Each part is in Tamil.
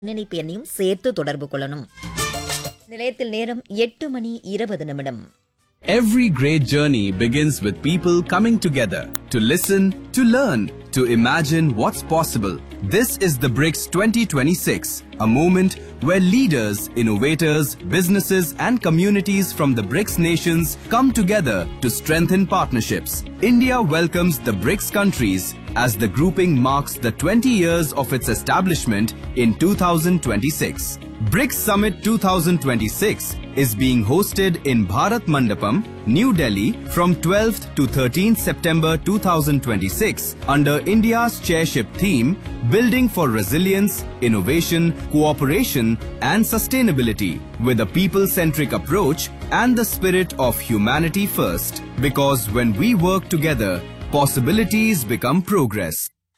நினைப்பு எண்ணையும் சேர்த்து தொடர்பு கொள்ளணும் நிலையத்தில் நேரம் எட்டு மணி இருபது நிமிடம் Every great journey begins with people coming together to listen, to learn, to imagine what's possible. This is the BRICS 2026, a moment where leaders, innovators, businesses, and communities from the BRICS nations come together to strengthen partnerships. India welcomes the BRICS countries as the grouping marks the 20 years of its establishment in 2026. BRICS Summit 2026 is being hosted in Bharat Mandapam, New Delhi from 12th to 13th September 2026 under India's chairship theme Building for Resilience, Innovation, Cooperation and Sustainability with a people-centric approach and the spirit of humanity first. Because when we work together, possibilities become progress.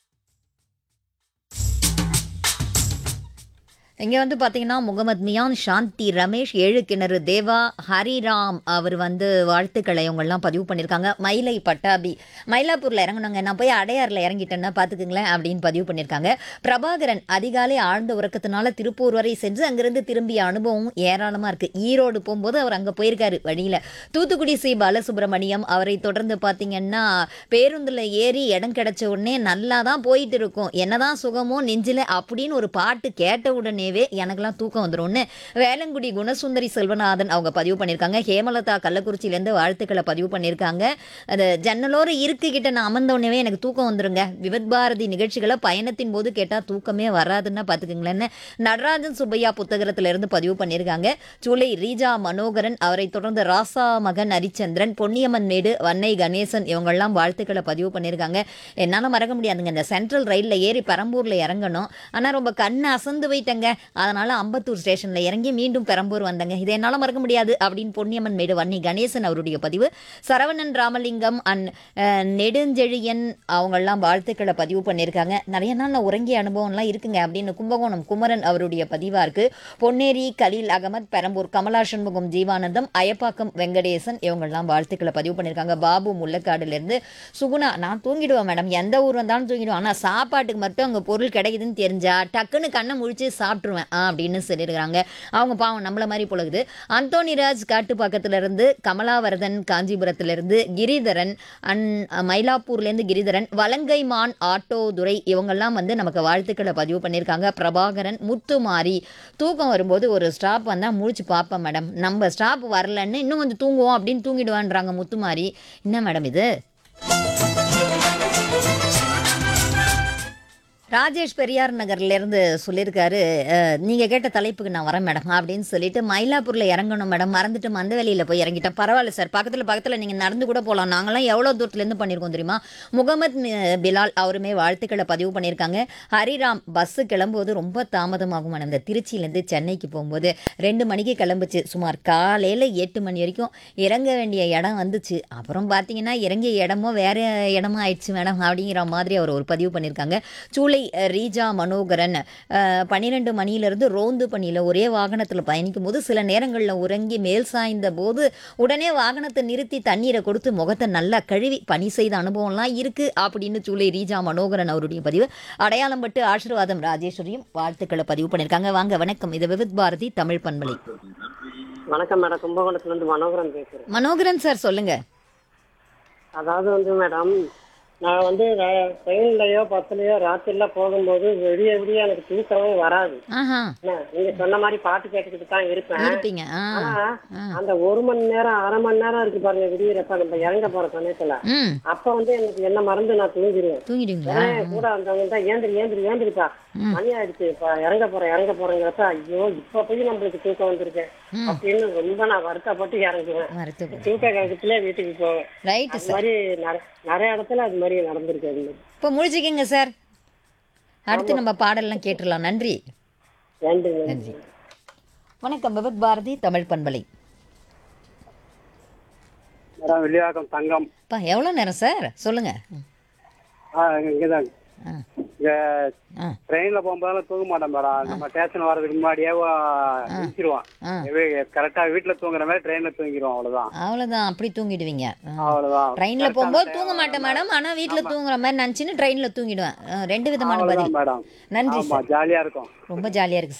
இங்க வந்து பாத்தீங்கன்னா முகமது மியான் சாந்தி ரமேஷ் ஏழு கிணறு தேவா ஹரிராம் அவர் வந்து வாழ்த்துக்களை இவங்கெல்லாம் பதிவு பண்ணியிருக்காங்க மயிலை பட்டாபி மயிலாப்பூர்ல இறங்குனாங்க நான் போய் அடையாறுல இறங்கிட்டேன்னா பாத்துக்குங்களேன் அப்படின்னு பதிவு பண்ணியிருக்காங்க பிரபாகரன் அதிகாலை ஆழ்ந்த உறக்கத்தினால திருப்பூர் வரை சென்று அங்கிருந்து திரும்பிய அனுபவம் ஏராளமா இருக்கு ஈரோடு போகும்போது அவர் அங்க போயிருக்காரு வழியில தூத்துக்குடி சி பாலசுப்ரமணியம் அவரை தொடர்ந்து பாத்தீங்கன்னா பேருந்துல ஏறி இடம் கிடைச்ச உடனே நல்லா தான் போயிட்டு இருக்கும் என்னதான் சுகமோ நெஞ்சில அப்படின்னு ஒரு பாட்டு கேட்ட உடனேவே எனக்கெல்லாம் தூக்கம் வந்துரும்னு வேலங்குடி குணசுந்தரி செல்வநாதன் அவங்க பதிவு பண்ணியிருக்காங்க ஹேமலதா கள்ளக்குறிச்சியிலேருந்து வாழ்த்துக்களை பதிவு பண்ணியிருக்காங்க அது ஜன்னலோர இருக்கிட்ட நான் அமர்ந்த உடனே எனக்கு தூக்கம் வந்துருங்க விவத் பாரதி நிகழ்ச்சிகளை பயணத்தின் போது கேட்டால் தூக்கமே வராதுன்னா பார்த்துக்குங்களேன்னு நடராஜன் சுப்பையா புத்தகத்துல இருந்து பதிவு பண்ணியிருக்காங்க சூளை ரீஜா மனோகரன் அவரை தொடர்ந்து ராசா மகன் ஹரிச்சந்திரன் பொன்னியம்மன் மேடு வன்னை கணேசன் இவங்கெல்லாம் வாழ்த்துக்களை பதிவு பண்ணியிருக்காங்க என்னால் மறக்க முடியாதுங்க இந்த சென்ட்ரல் ரயிலில் ஏறி பெரம்பூரில் இறங்கணும் ஆனால் ரொம்ப கண்ணு அசந்து போயிட்டேங்க அதனால் அம்பத்தூர் ஸ்டேஷனில் இறங்கி மீண்டும் பெரம்பூர் வந்தேங்க இதை என்னால் மறக்க முடியாது அப்படின்னு பொன்னியம்மன் மேடு வன்னி கணேசன் அவருடைய பதிவு சரவணன் ராமலிங்கம் அண்ட் நெடுஞ்செழியன் அவங்கெல்லாம் வாழ்த்துக்களை பதிவு பண்ணியிருக்காங்க நிறைய நாள் நான் உறங்கிய அனுபவம்லாம் இருக்குங்க அப்படின்னு கும்பகோணம் குமரன் அவருடைய பதிவாக இருக்குது பொன்னேரி கலீல் அகமத் பெரம்பூர் கமலா சண்முகம் ஜீவானந்தம் அயப்பாக்கம் வெங்கடேசன் இவங்கெல்லாம் வாழ்த்துக்களை பதிவு பண்ணியிருக்காங்க பாபு முள்ளக்காடுலேருந்து சுகுணா நான் தூங்கிடுவேன் மேடம் எந்த ஊர் வந்தாலும் தூங்கிடுவேன் ஆனால் சாப்பாட்டுக்கு மட்டும் அங்கே பொருள் கிடைக்குதுன்னு தெரிஞ்சா டக்குன்னு கண்ணை முழிச்சு சாப்பிட்ருவேன் ஆ அப்படின்னு சொல்லியிருக்கிறாங்க அவங்க பாவம் நம்மள மாதிரி பொழுது அந்தோனிராஜ் காட்டுப்பாக்கத்துல இருந்து கமலாவரதன் காஞ்சிபுரத்திலிருந்து கிரிதரன் அண்ட் மயிலாப்பூர்லேருந்து கிரிதரன் வலங்கைமான் ஆட்டோதுரை இவங்கெல்லாம் வந்து நமக்கு வாழ்த்துக்களை பதிவு பண்ணியிருக்காங்க பிரபாகரன் முத்துமாரி தூக்கம் வரும்போது ஒரு ஸ்டாப் வந்தால் முழிச்சு பார்ப்பேன் மேடம் நம்ம ஸ்டாப் வரலன்னு இன்னும் கொஞ்சம் தூங்குவோம் அப்படின்னு தூங்கிடுவான்றாங்க முத்துமாரி என்ன மேடம் இது ராஜேஷ் பெரியார் நகர்லேருந்து சொல்லியிருக்காரு அஹ், நீங்க கேட்ட தலைப்புக்கு நான் வரேன் மேடம் அப்படின்னு சொல்லிட்டு மயிலாப்பூர்ல இறங்கணும் மேடம் மறந்துட்டு மந்தவெளியில போய் இறங்கிட்டேன் பரவாயில்ல சார் பக்கத்துல பக்கத்துல நீங்க நடந்து கூட போகலாம் நாங்களாம் எவ்வளோ தூரத்துலேருந்து பண்ணியிருக்கோம் தெரியுமா முகமது மி- பிலால் அவருமே வாழ்த்துக்களை பதிவு பண்ணியிருக்காங்க ஹரிராம் பஸ்ஸு கிளம்பும்போது ரொம்ப தாமதமாகும் மேடம் இந்த திருச்சியிலேருந்து சென்னைக்கு போகும்போது ரெண்டு மணிக்கு கிளம்புச்சு சுமார் காலையில் எட்டு மணி வரைக்கும் இறங்க வேண்டிய இடம் வந்துச்சு அப்புறம் பார்த்தீங்கன்னா இறங்கிய இடமோ வேற இடமா ஆயிடுச்சு மேடம் அப்படிங்கிற மாதிரி அவர் ஒரு பதிவு பண்ணியிருக்காங்க சூளை அஹ், ரீஜா மனோகரன் பன்னிரெண்டு மணியிலிருந்து ரோந்து பணியில் ஒரே வாகனத்தில் பயணிக்கும் போது சில நேரங்களில் உறங்கி மேல் சாய்ந்த போது உடனே வாகனத்தை நிறுத்தி தண்ணீரை கொடுத்து முகத்தை நல்லா கழுவி பணி செய்த அனுபவம்லாம் இருக்கு அப்படின்னு சூளை ரீஜா மனோகரன் அவருடைய பதிவு அடையாளம் பட்டு ஆசீர்வாதம் ராஜேஸ்வரியும் வாழ்த்துக்களை பதிவு பண்ணியிருக்காங்க வாங்க வணக்கம் இது விவித் பாரதி தமிழ் பண்பலை வணக்கம் மேடம் கும்பகோணத்துல இருந்து மனோகரன் பேசுறேன் மனோகரன் சார் சொல்லுங்க அதாவது வந்து மேடம் நான் வந்து ட்ரெயின்லயோ பஸ்லயோ ராத்திரில போகும்போது விடிய விடிய எனக்கு தூக்கமே வராது ஆஹா என்ன, நீங்க சொன்ன மாதிரி பாட்டு கேட்டுக்கிட்டு தான் இருப்பேன் இருப்பீங்க ஆ ஆனா ஆ. அந்த ஒரு மணி நேரம் அரை மணி நேரம் இருக்கு பாருங்க விடியறப்ப நம்ம இறங்க போற சமயத்துல ம் அப்ப வந்து எனக்கு என்ன மறந்து நான் தூங்கிடுவேன் தூங்கிடுவீங்களா உடனே கூட வந்தவங்க தான் ஏந்திரி ஏந்திரி ஏந்திரிப்பா ம். மணி ஆயிடுச்சு இப்ப இறங்க போறேன் இறங்க போறேங்கிறப்ப ஐயோ இப்ப போய் நம்மளுக்கு தூக்கம் வந்திருக்கேன் ம். அப்படின்னு ரொம்ப நான் வருத்தப்பட்டு இறங்குவேன் மருத்துவ தூக்க கழகத்திலே வீட்டுக்கு போவேன் ரைட்டு அது சார் மாதிரி நிற- நிறைய இடத்துல அது மாதிரி நடந்திருக்கு அது மாதிரி இப்போ முடிச்சுக்கிங்க சார் அடுத்து நம்ம பாடல்லாம் கேட்டுடலாம் நன்றி நன்றிங்க நன்றி வணக்கம் விபத் பாரதி தமிழ் பண்பலை மேடம் வெளியாகம் தங்கம் அப்பா எவ்வளோ நேரம் சார் சொல்லுங்க ஆ இங்கதான் ஆ இங்க ஆ ட்ரெயின்ல போகும்போதெல்லாம் தூங்க மாட்டேன் மேடம் நம்ம ஸ்டேஷன் வர்றதுக்கு முன்னாடியே நினைச்சிருவான் ஆ கரெக்டா வீட்டுல தூங்குற மாதிரி ட்ரெயின்ல தூங்கிடுவோம் அவ்வளவுதான் அவ்வளோதான் அப்படி தூங்கிடுவீங்க ஆ. அவ்வளவுதான் ட்ரெயின்ல போகும்போது தூங்க மாட்டேன் மேடம் ஆனா வீட்ல தூங்குற மாதிரி நினச்சின்னு ட்ரெயின்ல தூங்கிடுவேன் ஆ, ரெண்டு விதமான பதில் மேடம் நன்றி ஆமா சார் ஜாலியா இருக்கும் ரொம்ப ஜாலியா இருக்கு